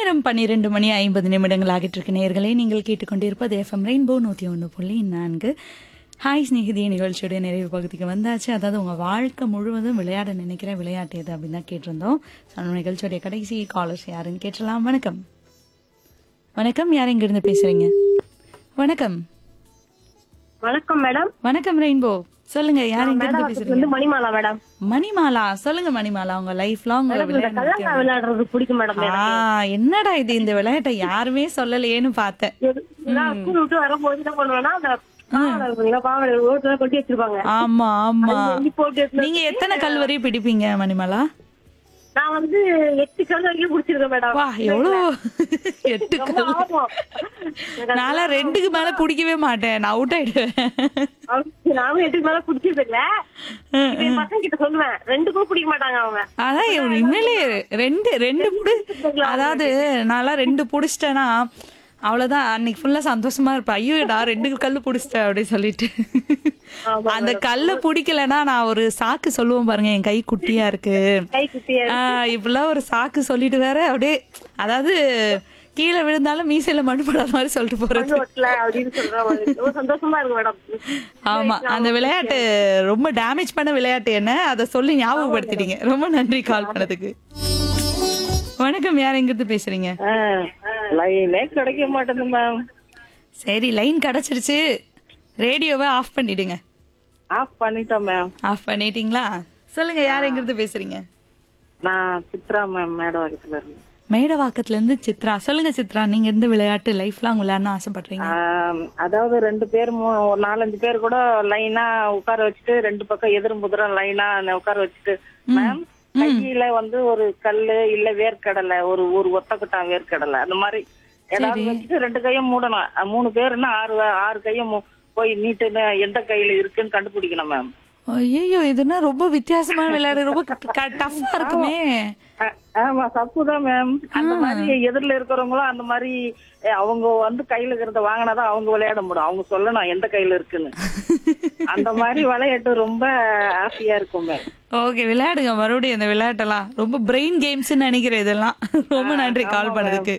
நேரம் பன்னிரண்டு மணி ஐம்பது நிமிடங்கள் ஆகிட்டு இருக்கு நேயர்களே நீங்கள் கேட்டுக்கொண்டிருப்பது எஃப்எம் ரெயின்போ நூற்றி ஒன்று புள்ளி நான்கு ஹாய் ஸ்நேகிதி நிகழ்ச்சியுடைய நிறைவு பகுதிக்கு வந்தாச்சு அதாவது உங்கள் வாழ்க்கை முழுவதும் விளையாட நினைக்கிற விளையாட்டு எது அப்படின்னு தான் கேட்டிருந்தோம் So, நம்ம நிகழ்ச்சியுடைய கடைசி காலர்ஸ் யாருன்னு கேட்டலாம் வணக்கம் வணக்கம் யார் இங்கிருந்து பேசுறீங்க வணக்கம் வணக்கம் மேடம் வணக்கம் ரெயின்போ சொல்லுங்க யார் இங்கிருந்து மேடம் பேசுறீங்க வந்து மணிமாலா மேடம் மணிமாலா சொல்லுங்க மணிமாலா உங்க லைஃப் லாங் மேடம் இந்த கல்லங்கா விளையாடுறது பிடிக்கும் மேடம் ஆ என்னடா இது இந்த விளையாட்டை யாருமே சொல்லலையேன்னு பார்த்தேன் எது- நான் ஸ்கூல் விட்டு வரும்போது என்ன பண்ணுவேன்னா அந்த பாவாடை இருக்கும் இல்லைங்களா, பாவாடை ரோட்ல கொட்டி வச்சிருப்பாங்க ஆமா ஆமா அது வந்து போட்டு எடுத்துட்டு நீங்க எத்தனை கல் வரை பிடிப்பீங்க மணிமாலா நான் வந்து எட்டு கல் வரைக்கும் பிடிச்சிருக்கேன் மேடம் வா எவ்வளோ எட்டு ரொம்ப கல் ஆர்வம். எனக்கு நான்லாம் ரெண்டுக்கு மேல பிடிக்கவே மாட்டேன் நான் அவுட் ஆயிடுவேன் அது- நானும் எட்டுக்கு மேல பிடிச்சது இல்ல இப்ப என் பசங்க கிட்ட சொல்லுவேன் ரெண்டுக்கும் பிடிக்க மாட்டாங்க அவங்க ஆனா இவன் உண்மையிலேயே ரெண்டு ரெண்டு புடி அதாவது நான்லாம் ரெண்டு புடிச்சிட்டேன்னா அவ்வளவுதான் அன்னைக்கு ஃபுல்லா சந்தோஷமா இருப்பேன் ஐயோடா ரெண்டு கல்லு புடிச்சிட்டேன் அப்படின்னு சொல்லிட்டு ஆமா அந்த கல்ல பிடிக்கலன்னா நான் ஒரு சாக்கு சொல்லுவேன் பாருங்க என் கை குட்டியா இருக்கு கை குட்டியா ஆஹ் இப்படிலாம் ஒரு சாக்கு சொல்லிட்டு வேற அப்படியே அதாவது கீழே விழுந்தாலும் மீசையில மண் படாத மாதிரி சொல்லிட்டு போறது ஓட்டல அப்படின்னு சொல்ற மாதிரி ரொம்ப சந்தோஷமா இருக்கு மேடம் ஆமா அந்த விளையாட்டு ரொம்ப டேமேஜ் பண்ண விளையாட்டு என்ன அதை சொல்லி ஞாபகப்படுத்திட்டீங்க ரொம்ப நன்றி கால் பண்ணதுக்கு வணக்கம் யார் எங்கிருந்து பேசுறீங்க லைனே கிடைக்க மாட்டேங்குது மேம் சரி லைன் கிடைச்சிருச்சு ரேடியோவை ஆஃப் பண்ணிடுங்க ஆஃப் பண்ணிட்டோம் மேம் ஆஃப் பண்ணிட்டீங்களா சொல்லுங்க யார் எங்கிருந்து பேசுறீங்க நான் சித்ரா மேம் மேடவாக்கத்துல இருந்து மேடவாக்கத்துல இருந்து சித்ரா சொல்லுங்க சித்ரா நீங்க எந்த விளையாட்டு லைஃப் லாங் விளையாடணும் ஆசைப்படுறீங்க ஆம், அதாவது ரெண்டு பேர் மூ- ஒரு நாலஞ்சு பேர் கூட லைனா உட்கார வச்சுட்டு ரெண்டு பக்கம் எதிரும் புதிரும் லைனா உட்கார வச்சுட்டு மேம் கையில வந்து ஒரு கல்லு இல்ல வேர்க்கடலை ஒரு ஒரு ஒத்தக்கட்டான் வேர்க்கடலை அந்த மாதிரி ஏதாவது வச்சுட்டு ரெண்டு கையும் மூடணும் அஹ் மூணு பேருன்னா ஆறு ஆறு கையும் மூ- போய் நீட்டுன்னு எந்த கையில இருக்குன்னு கண்டுபிடிக்கணும் மேம் ஐயோ இதுனா ரொம்ப வித்தியாசமான விளையாடு ரொம்ப டஃப்பா இருக்குமே அஹ் ஆமா தப்புதான் மேம் அந்த மாதிரி எதிரில இருக்கிறவங்களும் அந்த மாதிரி அஹ் அவங்க வந்து கையில இருக்கிறத வாங்கினாதான் அவங்க விளையாட முடியும் அவங்க சொல்லணும் எந்த கையில இருக்குன்னு அந்த மாதிரி விளையாட்டு ரொம்ப ஆசையா இருக்கும் மேம் ஓகே விளையாடுங்க மறுபடியும் இந்த விளையாட்டெல்லாம் ரொம்ப பிரெயின் கேம்ஸ் நினைக்கிறேன் இதெல்லாம் ரொம்ப நன்றி கால் பண்ணதுக்கு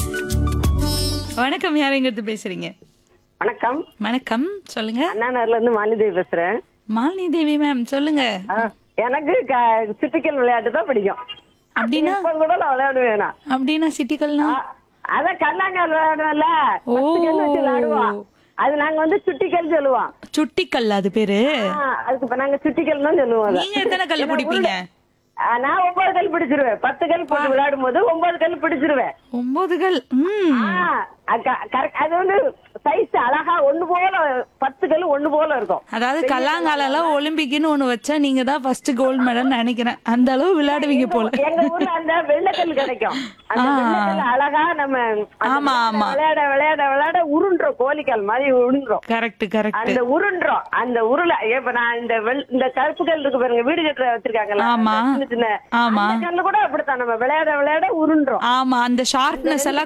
வணக்கம் யார் எங்கிருந்து பேசுறீங்க வணக்கம் வணக்கம் சொல்லுங்க அண்ணா நகர்ல இருந்து மாலிதேவி பேசுறேன் மாலினி தேவி மேம் சொல்லுங்க ஆ, எனக்கு க- சிட்டிக்கல் விளையாட்டு தான் பிடிக்கும் அப்படின்னா இப்ப கூட நான் விளையாடுவேன் நான். அப்படின்னா சிட்டிகள்னா ஆ, அதான் கல்லாங்கால் விளையாடுவோம்ல பத்து கல் வச்சு விளையாடுவோம் அது நாங்க வந்து சுட்டிக்கல் சொல்லுவோம் சுட்டிக்கல் அது பேரு ஆ, அதுக்கு இப்ப நாங்க சுட்டிக்கல் தான் சொல்லுவோம் அதை. நீங்க எத்தனை கல் பிடிப்பீங்க ஆ, நான் ஒன்பது கல் பிடிச்சிருவேன் பத்து கல் போட்டு விளையாடும் போது ஒன்பது கல் பிடிச்சிருவேன் ஒன்பது கல் ம் ஆ, அக்க- correct. அது வந்து சைஸ் அழகா ஒண்ணு போல பத்து கல் ஒண்ணு போல இருக்கும் அதாவது கல்லாங்காலம் ஒலிம்பிக்னு ஒண்ணு வச்சா நீங்க தான் ஃபர்ஸ்ட் கோல்டு மெடல் நினைக்கிறேன் அந்த அளவு விளையாடுவீங்க போல எங்க ஊர்ல அந்த வெள்ளக்கல் கிடைக்கும் அந்த வெள்ளக்கல் அழகா நம்ம அந்த ஆமா, ஆமா. விளையாட விளையாட விளையாட உருண்டுறோம் கோழிக்கால் மாதிரி உருண்டுறோம் கரெக்ட் கரெக்ட் அந்த உருண்டுறோம் அந்த உருளை இப்ப நான் இந்த வெள்- இந்த கருப்பு கல் இருக்கு பாருங்க வீடு கட்டுற வச்சிருக்காங்கல்ல ஆமா. அந்த சின்ன சின்ன ஆமா. அந்த கல்லு கூட அப்படித்தான் நம்ம விளையாட விளையாட உருண்டுறோம் ஆமா அந்த ஷார்ப்னஸ் எல்லாம்